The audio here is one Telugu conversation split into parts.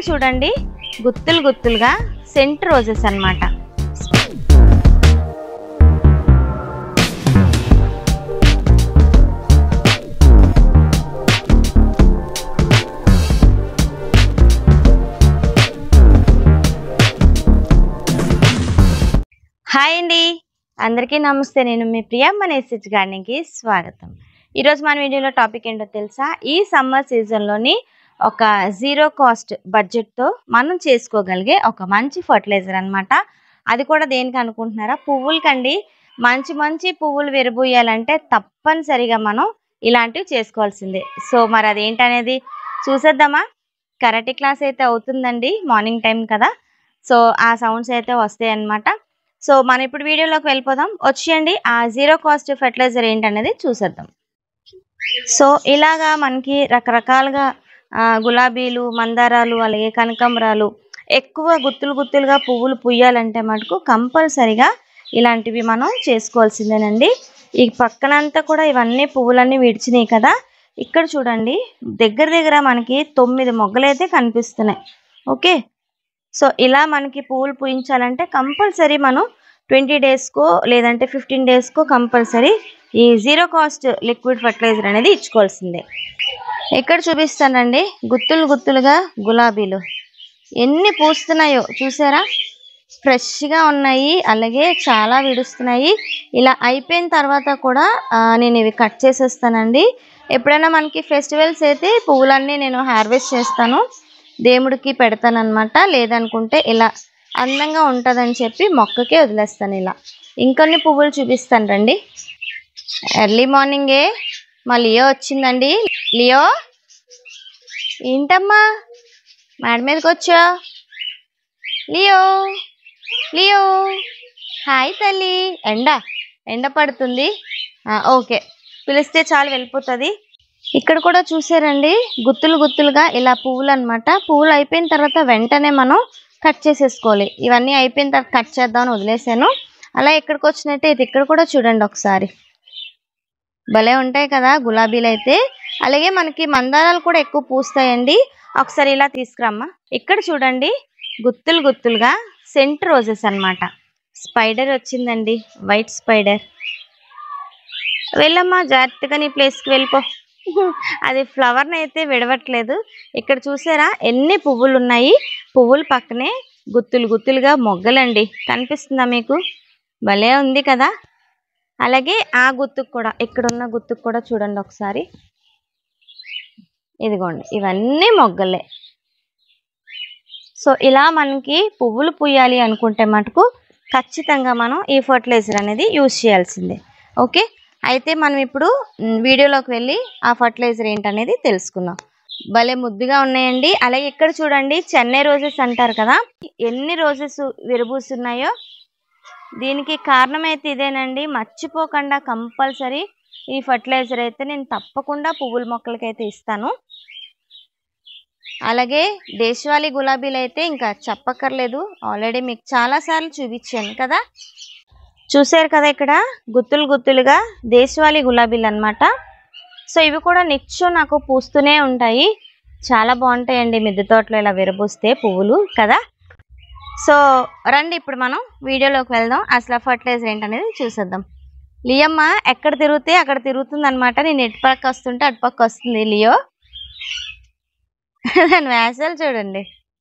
చూడండి గుత్తులు గుత్తులుగా సెంట్ రోజెస్ అన్నమాట హాయ్ అండి అందరికీ నమస్తే నేను మీ ప్రియమ్మ నేసిచ్ గార్డెన్కి స్వాగతం ఈరోజు మన వీడియోలో టాపిక్ ఏంటో తెలుసా ఈ సమ్మర్ సీజన్లోని ఒక జీరో కాస్ట్ బడ్జెట్తో మనం చేసుకోగలిగే ఒక మంచి ఫర్టిలైజర్ అన్నమాట అది కూడా దేనికి అనుకుంటున్నారా పువ్వులకండి మంచి మంచి పువ్వులు విరబూయాలంటే తప్పనిసరిగా మనం ఇలాంటివి చేసుకోవాల్సిందే సో మరి అదేంటనేది చూసేద్దామా కరాటే క్లాస్ అయితే అవుతుందండి మార్నింగ్ టైం కదా సో ఆ సౌండ్స్ అయితే వస్తాయి అన్నమాట సో మనం ఇప్పుడు వీడియోలోకి వెళ్ళిపోదాం వచ్చేయండి ఆ జీరో కాస్ట్ ఫెర్టిలైజర్ ఏంటనేది చూసేద్దాం సో ఇలాగా మనకి రకరకాలుగా ఆ, గులాబీలు మందారాలు అలాగే కనకాంబరాలు ఎక్కువ గుత్తులు గుత్తులుగా పువ్వులు పుయ్యాలంటే మటుకు కంపల్సరిగా ఇలాంటివి మనం చేసుకోవాల్సిందేనండి ఈ పక్కనంతా కూడా ఇవన్నీ పువ్వులన్నీ విడిచినాయి కదా ఇక్కడ చూడండి దగ్గర దగ్గర మనకి తొమ్మిది మొగ్గలు అయితే కనిపిస్తున్నాయి ఓకే సో ఇలా మనకి పువ్వులు పూయించాలంటే కంపల్సరీ మనం ట్వంటీ డేస్కో లేదంటే ఫిఫ్టీన్ డేస్కో కంపల్సరీ ఈ జీరో కాస్ట్ లిక్విడ్ ఫర్టిలైజర్ అనేది ఇచ్చుకోవాల్సిందే ఇక్కడ చూపిస్తానండి గుత్తులు గుత్తులుగా గులాబీలు ఎన్ని పూస్తున్నాయో చూసారా ఫ్రెష్గా ఉన్నాయి అలాగే చాలా విడుస్తున్నాయి ఇలా అయిపోయిన తర్వాత కూడా ఆ, నేను ఇవి కట్ చేసేస్తానండి ఎప్పుడైనా మనకి ఫెస్టివల్స్ అయితే పువ్వులన్నీ నేను హార్వెస్ట్ చేస్తాను దేవుడికి పెడతాను అనమాట లేదనుకుంటే ఇలా అందంగా ఉంటుందని చెప్పి మొక్కకే వదిలేస్తాను ఇలా ఇంకొన్ని పువ్వులు చూపిస్తాను రండి ఎర్లీ మార్నింగే మా లియో వచ్చిందండి లియో ఏంటమ్మా మేడ మీదకి వచ్చా లియో లియో హాయ్ తల్లి ఎండ ఎండ పడుతుంది ఆ, ఓకే పిలిస్తే చాలు వెళ్ళిపోతుంది ఇక్కడ కూడా చూసారండి గుత్తులు గుత్తులుగా ఇలా పువ్వులు అనమాట పువ్వులు అయిపోయిన తర్వాత వెంటనే మనం కట్ చేసేసుకోవాలి ఇవన్నీ అయిపోయిన తర్వాత కట్ చేద్దామని వదిలేసాను అలా ఇక్కడికి వచ్చినట్టే ఇది ఇక్కడ కూడా చూడండి ఒకసారి భలే ఉంటాయి కదా గులాబీలు అయితే అలాగే మనకి మందారాలు కూడా ఎక్కువ పూస్తాయండి ఒకసారి ఇలా తీసుకురమ్మా ఇక్కడ చూడండి గుత్తులు గుత్తులుగా సెంట్ రోజెస్ అన్నమాట స్పైడర్ వచ్చిందండి వైట్ స్పైడర్ వెళ్ళమ్మా జాగ్రత్తగా నీ ప్లేస్కి వెళ్ళిపో అది ఫ్లవర్ని అయితే విడవట్లేదు ఇక్కడ చూసారా ఎన్ని పువ్వులు ఉన్నాయి పువ్వుల పక్కనే గుత్తులు గుత్తులుగా మొగ్గలండి కనిపిస్తుందా మీకు భలే ఉంది కదా అలాగే ఆ గుత్తుకు కూడా ఇక్కడున్న గుత్తుకు కూడా చూడండి ఒకసారి ఇదిగోండి ఇవన్నీ మొగ్గలే సో ఇలా మనకి పువ్వులు పూయాలి అనుకుంటే మటుకు ఖచ్చితంగా మనం ఈ ఫర్టిలైజర్ అనేది యూజ్ చేయాల్సిందే ఓకే అయితే మనం ఇప్పుడు మ్, వీడియోలోకి వెళ్ళి ఆ ఫర్టిలైజర్ ఏంటనేది తెలుసుకుందాం భలే ముద్దుగా ఉన్నాయండి అలాగే ఇక్కడ చూడండి చెన్నై రోజెస్ అంటారు కదా ఎన్ని రోజెస్ విరబూస్తున్నాయో దీనికి కారణం అయితే ఇదేనండి మర్చిపోకుండా కంపల్సరీ ఈ ఫర్టిలైజర్ అయితే నేను తప్పకుండా పువ్వుల మొక్కలకైతే ఇస్తాను అలాగే దేశవాళీ గులాబీలు అయితే ఇంకా చెప్పక్కర్లేదు ఆల్రెడీ మీకు చాలాసార్లు చూపించాను కదా చూసారు కదా ఇక్కడ గుత్తులు గుత్తులుగా దేశవాళీ గులాబీలు అన్నమాట సో ఇవి కూడా నిత్యం నాకు పూస్తూనే ఉంటాయి చాలా బాగుంటాయండి మిద్దె తోటలో ఇలా విరబూస్తే పువ్వులు కదా సో రండి ఇప్పుడు మనం వీడియోలోకి వెళ్దాం అసలు ఫర్టిలైజర్ ఏంటనేది చూసేద్దాం లియమ్మ ఎక్కడ తిరిగితే అక్కడ తిరుగుతుంది అనమాట నేను ఎటు పక్క వస్తుంటే అటు పక్క వస్తుంది లియో దాని వేసాలు చూడండి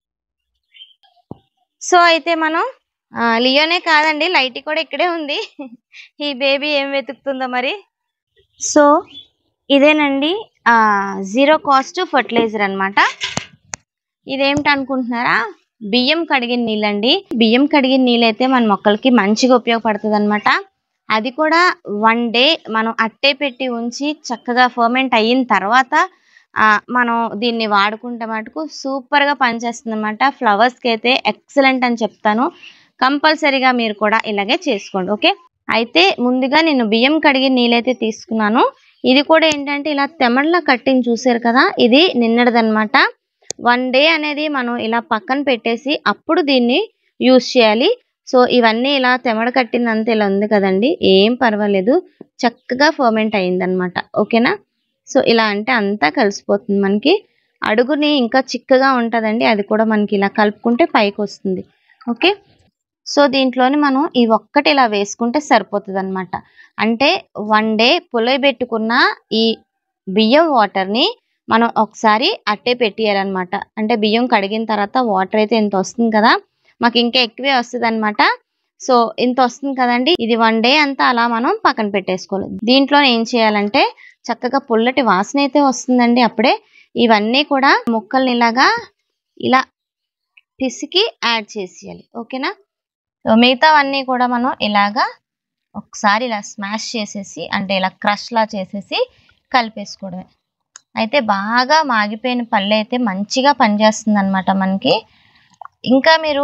సో అయితే మనం ఆ, లియోనే కాదండి లైట్ కూడా ఇక్కడే ఉంది ఈ బేబీ ఏం వెతుకుతుందో మరి సో ఇదేనండి జీరో కాస్ట్ ఫర్టిలైజర్ అన్నమాట ఇదేమిటి అనుకుంటున్నారా బియ్యం కడిగిన నీళ్ళండి బియ్యం కడిగిన నీళ్ళు అయితే మన మొక్కలకి మంచిగా ఉపయోగపడుతుంది అనమాట అది కూడా వన్ డే మనం అట్టే పెట్టి ఉంచి చక్కగా ఫర్మెంట్ అయిన తర్వాత ఆ, మనం దీన్ని వాడుకుంటే మటుకు సూపర్గా పనిచేస్తుంది అనమాట ఫ్లవర్స్కి అయితే ఎక్సలెంట్ అని చెప్తాను కంపల్సరీగా మీరు కూడా ఇలాగే చేసుకోండి ఓకే అయితే ముందుగా నేను బియ్యం కడిగి నీళ్ళైతే తీసుకున్నాను ఇది కూడా ఏంటంటే ఇలా తెమడలా కట్టింగ్ చూసారు కదా ఇది నిన్నటిదన్నమాట వన్ డే అనేది మనం ఇలా పక్కన పెట్టేసి అప్పుడు దీన్ని యూస్ చేయాలి సో ఇవన్నీ ఇలా తెమడ కట్టిందంతా ఇలా ఉంది కదండి ఏం పర్వాలేదు చక్కగా ఫర్మెంట్ అయిందనమాట ఓకేనా సో ఇలా అంటే అంతా కలిసిపోతుంది మనకి అడుగుని ఇంకా చిక్కగా ఉంటుందండి అది కూడా మనకి ఇలా కలుపుకుంటే పైకి వస్తుంది ఓకే సో దీంట్లోని మనం ఈ ఒక్కటి ఇలా వేసుకుంటే సరిపోతుంది అనమాట అంటే వన్ డే పులయబెట్టుకున్న ఈ బియ్యం వాటర్ని మనం ఒకసారి అట్టే పెట్టేయాలన్నమాట అంటే బియ్యం కడిగిన తర్వాత వాటర్ అయితే ఇంత వస్తుంది కదా మాకు ఇంకా ఎక్కువే వస్తుంది అనమాట సో ఇంత వస్తుంది కదండి ఇది వన్ డే అంతా అలా మనం పక్కన పెట్టేసుకోవాలి దీంట్లో ఏం చేయాలంటే చక్కగా పుల్లటి వాసన అయితే వస్తుందండి అప్పుడే ఇవన్నీ కూడా ముక్కల్ని ఇలాగా ఇలా పిసికి యాడ్ చేసేయాలి ఓకేనా సో మిగతావన్నీ కూడా మనం ఇలాగా ఒకసారి ఇలా స్మాష్ చేసేసి అంటే ఇలా క్రష్ లా చేసేసి కలిపేసుకోవడమే అయితే బాగా మాగిపోయిన పళ్ళు అయితే మంచిగా పనిచేస్తుంది అనమాట మనకి ఇంకా మీరు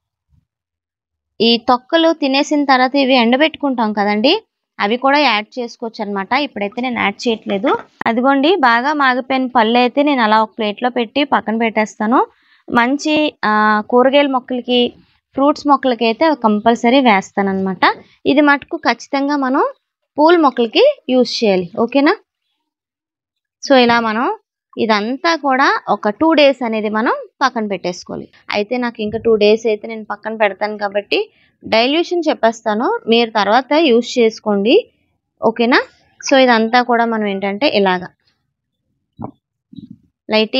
ఈ తొక్కలు తినేసిన తర్వాత ఇవి ఎండబెట్టుకుంటాం కదండి అవి కూడా యాడ్ చేసుకోవచ్చు అనమాట ఇప్పుడైతే నేను యాడ్ చేయట్లేదు అదిగోండి బాగా మాగిపోయిన పళ్ళు అయితే నేను అలా ఒక ప్లేట్లో పెట్టి పక్కన పెట్టేస్తాను మంచి ఆ, కూరగాయల మొక్కలకి ఫ్రూట్స్ మొక్కలకి అయితే కంపల్సరీ వేస్తాను అనమాట ఇది మటుకు ఖచ్చితంగా మనం పూల మొక్కలకి యూజ్ చేయాలి ఓకేనా సో ఇలా మనం ఇదంతా కూడా ఒక టూ డేస్ అనేది మనం పక్కన పెట్టేసుకోవాలి అయితే నాకు ఇంకా టూ డేస్ అయితే నేను పక్కన పెడతాను కాబట్టి డైల్యూషన్ చెప్పేస్తాను మీరు తర్వాత యూస్ చేసుకోండి ఓకేనా సో ఇదంతా కూడా మనం ఏంటంటే ఇలాగా లైటీ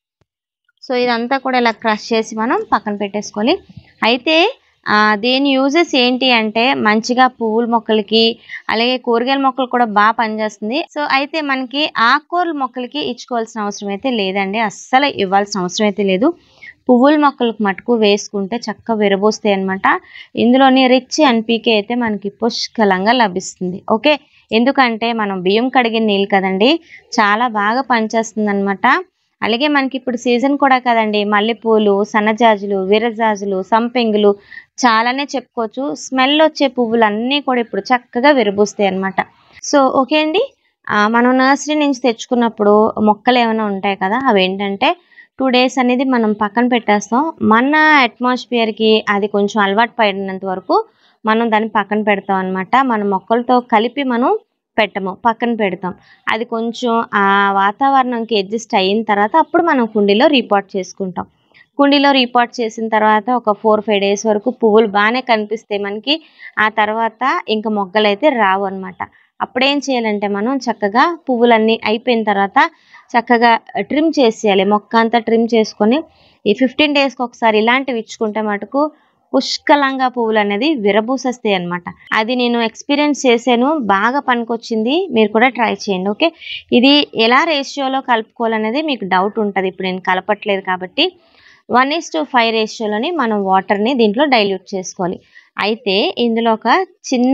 సో ఇదంతా కూడా ఇలా క్రష్ చేసి మనం పక్కన పెట్టేసుకోవాలి అయితే ఆ, దీని యూజెస్ ఏంటి అంటే మంచిగా పువ్వుల మొక్కలకి అలాగే కూరగాయల మొక్కలు కూడా బాగా పనిచేస్తుంది సో అయితే మనకి ఆకుకూరల మొక్కలకి ఇచ్చుకోవాల్సిన అవసరం అయితే లేదండి అస్సలు ఇవ్వాల్సిన అవసరం అయితే లేదు పువ్వుల మొక్కలకు మటుకు వేసుకుంటే చక్కగా విరబోస్తాయి అనమాట ఇందులోని రిచ్ ఎన్పీకే అయితే మనకి పుష్కలంగా లభిస్తుంది ఓకే ఎందుకంటే మనం బియ్యం కడిగిన నీళ్ళు కదండి చాలా బాగా పనిచేస్తుంది అనమాట అలాగే మనకి ఇప్పుడు సీజన్ కూడా కదండి మల్లెపూలు సన్నజాజులు విరజాజులు సంపెంగులు చాలానే చెప్పుకోవచ్చు స్మెల్ వచ్చే పువ్వులు అన్నీ కూడా ఇప్పుడు చక్కగా విరబూస్తాయి అన్నమాట సో ఓకే అండి ఆ, మనం నర్సరీ నుంచి తెచ్చుకున్నప్పుడు మొక్కలు ఏమైనా ఉంటాయి కదా అవి ఏంటంటే టూ డేస్ అనేది మనం పక్కన పెట్టేస్తాం మన అట్మాస్ఫియర్కి అది కొంచెం అలవాటు పడినంత వరకు మనం దాన్ని పక్కన పెడతాం అనమాట మన మొక్కలతో కలిపి మనం పెట్టము పక్కన పెడతాం అది కొంచెం ఆ వాతావరణంకి అడ్జస్ట్ అయిన తర్వాత అప్పుడు మనం కుండీలో రీపాట్ చేసుకుంటాం కుండీలో రీపాట్ చేసిన తర్వాత ఒక ఫోర్ ఫైవ్ డేస్ వరకు పువ్వులు బాగానే కనిపిస్తాయి మనకి ఆ తర్వాత ఇంకా మొగ్గలు అయితే రావు అనమాట అప్పుడేం చేయాలంటే మనం చక్కగా పువ్వులన్నీ అయిపోయిన తర్వాత చక్కగా ట్రిమ్ చేసేయాలి మొక్క అంతా ట్రిమ్ చేసుకొని ఈ ఫిఫ్టీన్ డేస్కి ఒకసారి ఇలాంటివి ఇచ్చుకుంటే మటుకు పుష్కలంగా పువ్వులు అనేది విరబూసేస్తాయి అనమాట అది నేను ఎక్స్పీరియన్స్ చేశాను బాగా పనికొచ్చింది మీరు కూడా ట్రై చేయండి ఓకే ఇది ఎలా రేషియోలో కలుపుకోవాలనేది మీకు డౌట్ ఉంటుంది ఇప్పుడు నేను కలపట్లేదు కాబట్టి వన్ ఈస్ టు ఫైవ్ రేషియోలోని మనం వాటర్ని దీంట్లో డైల్యూట్ చేసుకోవాలి అయితే ఇందులో ఒక చిన్న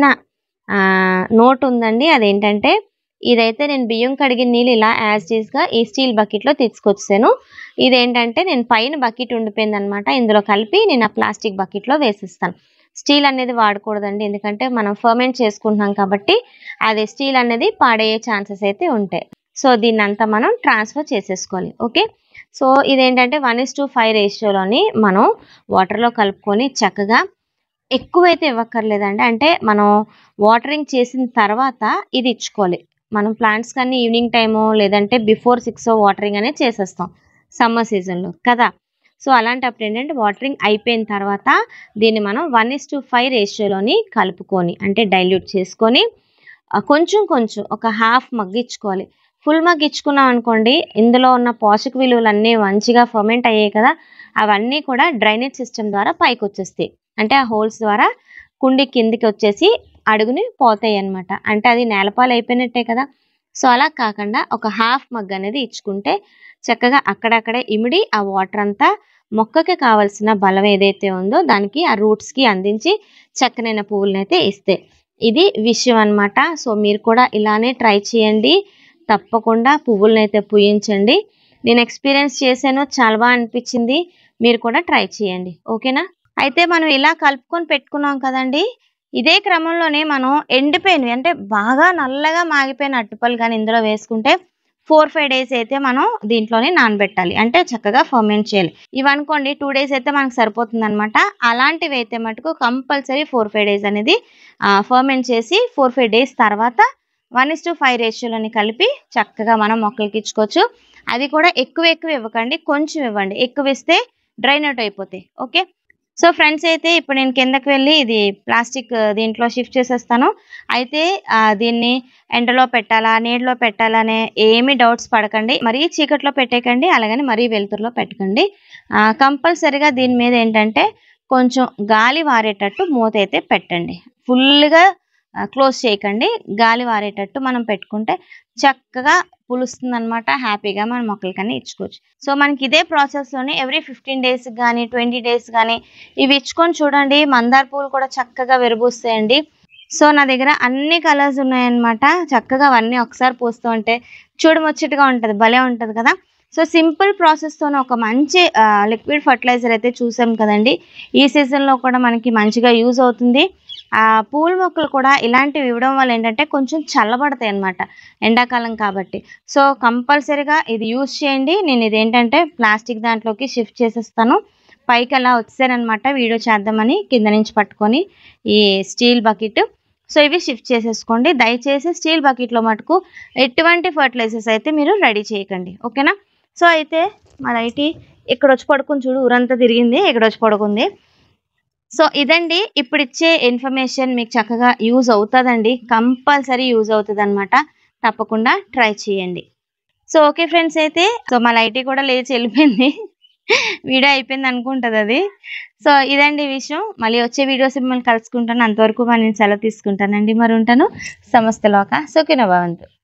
నోట్ ఉందండి అదేంటంటే ఇదైతే నేను బియ్యం కడిగిన నీళ్ళు ఇలా యాజ్ గా ఈ స్టీల్ బకెట్లో తీసుకొచ్చాను ఇదేంటంటే నేను పైన బకెట్ ఉండిపోయింది అనమాట ఇందులో కలిపి నేను ఆ ప్లాస్టిక్ బకెట్లో వేసిస్తాను స్టీల్ అనేది వాడకూడదండి ఎందుకంటే మనం ఫర్మెంట్ చేసుకుంటున్నాం కాబట్టి అది స్టీల్ అనేది పాడయ్యే ఛాన్సెస్ అయితే ఉంటాయి సో దీన్ని అంతా మనం ట్రాన్స్ఫర్ చేసేసుకోవాలి ఓకే సో ఇదేంటంటే వన్ ఇస్ టు ఫైవ్ రేషియోలోని మనం వాటర్లో కలుపుకొని చక్కగా ఎక్కువైతే ఇవ్వక్కర్లేదండి అంటే మనం వాటరింగ్ చేసిన తర్వాత ఇది ఇచ్చుకోవాలి మనం ప్లాంట్స్ కానీ ఈవినింగ్ టైము లేదంటే బిఫోర్ సిక్స్ వాటరింగ్ అనేది చేసేస్తాం సమ్మర్ సీజన్లో కదా సో అలాంటప్పుడు ఏంటంటే వాటరింగ్ అయిపోయిన తర్వాత దీన్ని మనం వన్ ఇస్ టు ఫైవ్ రేషియోలోని కలుపుకొని అంటే డైల్యూట్ చేసుకొని ఆ, కొంచెం కొంచెం ఒక హాఫ్ మగ్ ఇచ్చుకోవాలి ఫుల్ మగ్ ఇచ్చుకున్నాం అనుకోండి ఇందులో ఉన్న పోషక విలువలు అన్నీ మంచిగా ఫర్మెంట్ అయ్యాయి కదా అవన్నీ కూడా డ్రైనేజ్ సిస్టమ్ ద్వారా పైకి వచ్చేస్తాయి అంటే ఆ హోల్స్ ద్వారా కుండి కిందికి వచ్చేసి అడుగుని పోతాయి అన్నమాట అంటే అది నేలపాలు అయిపోయినట్టే కదా సో అలా కాకుండా ఒక హాఫ్ మగ్ అనేది ఇచ్చుకుంటే చక్కగా అక్కడక్కడే ఇమిడి ఆ వాటర్ అంతా మొక్కకి కావాల్సిన బలం ఏదైతే ఉందో దానికి ఆ రూట్స్కి అందించి చక్కనైన పువ్వులను అయితే ఇస్తాయి ఇది విషయం అన్నమాట సో మీరు కూడా ఇలానే ట్రై చేయండి తప్పకుండా పువ్వులను అయితే పూయించండి నేను ఎక్స్పీరియన్స్ చేశాను చాలా బాగా అనిపించింది మీరు కూడా ట్రై చేయండి ఓకేనా అయితే మనం ఇలా కలుపుకొని పెట్టుకున్నాం కదండి ఇదే క్రమంలోనే మనం ఎండిపోయినవి అంటే బాగా నల్లగా మాగిపోయిన అట్టుపళ్ళు కానీ ఇందులో వేసుకుంటే ఫోర్ ఫైవ్ డేస్ అయితే మనం దీంట్లోనే నానబెట్టాలి అంటే చక్కగా ఫర్మెంట్ చేయాలి ఇవి అనుకోండి టూ డేస్ అయితే మనకు సరిపోతుంది అనమాట అలాంటివి అయితే మటుకు కంపల్సరీ ఫోర్ ఫైవ్ డేస్ అనేది ఫర్మెంట్ చేసి ఫోర్ ఫైవ్ డేస్ తర్వాత వన్ ఇస్ టు ఫైవ్ రేషియోలని కలిపి చక్కగా మనం మొక్కలకి ఇచ్చుకోవచ్చు అది కూడా ఎక్కువ ఎక్కువ ఇవ్వకండి కొంచెం ఇవ్వండి ఎక్కువ ఇస్తే డ్రైన్ అవుట్ అయిపోతాయి ఓకే సో ఫ్రెండ్స్ అయితే ఇప్పుడు నేను కిందకి వెళ్ళి ఇది ప్లాస్టిక్ దీంట్లో షిఫ్ట్ చేసేస్తాను అయితే ఆ, దీన్ని ఎండలో పెట్టాలా నీడలో పెట్టాలా అనే ఏమీ డౌట్స్ పడకండి మరీ చీకట్లో పెట్టేయకండి అలాగని మరీ వెలుతురులో పెట్టకండి కంపల్సరిగా దీని మీద ఏంటంటే కొంచెం గాలి వారేటట్టు మూత అయితే పెట్టండి ఫుల్గా క్లోజ్ చేయకండి గాలి వారేటట్టు మనం పెట్టుకుంటే చక్కగా పులుస్తుంది అనమాట హ్యాపీగా మన మొక్కలకన్నీ ఇచ్చుకోవచ్చు సో మనకి ఇదే ప్రాసెస్లోనే ఎవ్రీ ఫిఫ్టీన్ డేస్ కానీ ట్వంటీ డేస్ కానీ ఇవి ఇచ్చుకొని చూడండి మందార పూలు కూడా చక్కగా విరబూస్తాయండి సో నా దగ్గర అన్ని కలర్స్ ఉన్నాయన్నమాట చక్కగా అవన్నీ ఒకసారి పూస్తూ ఉంటే చూడముచ్చటగా ఉంటుంది భలే ఉంటుంది కదా సో సింపుల్ ప్రాసెస్తోనే ఒక మంచి లిక్విడ్ ఫర్టిలైజర్ అయితే చూసాం కదండి ఈ సీజన్లో కూడా మనకి మంచిగా యూజ్ అవుతుంది ఆ పూల మొక్కలు కూడా ఇలాంటివి ఇవ్వడం వల్ల ఏంటంటే కొంచెం చల్లబడతాయి అన్నమాట ఎండాకాలం కాబట్టి సో కంపల్సరీగా ఇది యూజ్ చేయండి నేను ఇది ఏంటంటే ప్లాస్టిక్ దాంట్లోకి షిఫ్ట్ చేసేస్తాను పైకి అలా వచ్చానమాట వీడియో చేద్దామని కింద నుంచి పట్టుకొని ఈ స్టీల్ బకెట్ సో ఇవి షిఫ్ట్ చేసేసుకోండి దయచేసి స్టీల్ బకెట్లో మటుకు ఎటువంటి ఫర్టిలైజర్స్ అయితే మీరు రెడీ చేయకండి ఓకేనా సో అయితే మా లైటి ఇక్కడ వచ్చి పడుకుని చూడు ఊరంతా తిరిగింది ఇక్కడ వచ్చి పడుకుంది సో ఇదండి ఇప్పుడు ఇచ్చే ఇన్ఫర్మేషన్ మీకు చక్కగా యూజ్ అవుతుందండి కంపల్సరీ యూజ్ అవుతుంది అనమాట తప్పకుండా ట్రై చేయండి సో ఓకే ఫ్రెండ్స్ అయితే సో మా లైటీ కూడా లేచి వెళ్ళిపోయింది వీడియో అయిపోయింది అనుకుంటుంది అది సో ఇదండి ఈ విషయం మళ్ళీ వచ్చే వీడియోస్ మిమ్మల్ని కలుసుకుంటాను అంతవరకు మరి నేను సెలవు తీసుకుంటానండి మరి ఉంటాను సమస్తలోక సోకిన భవంతు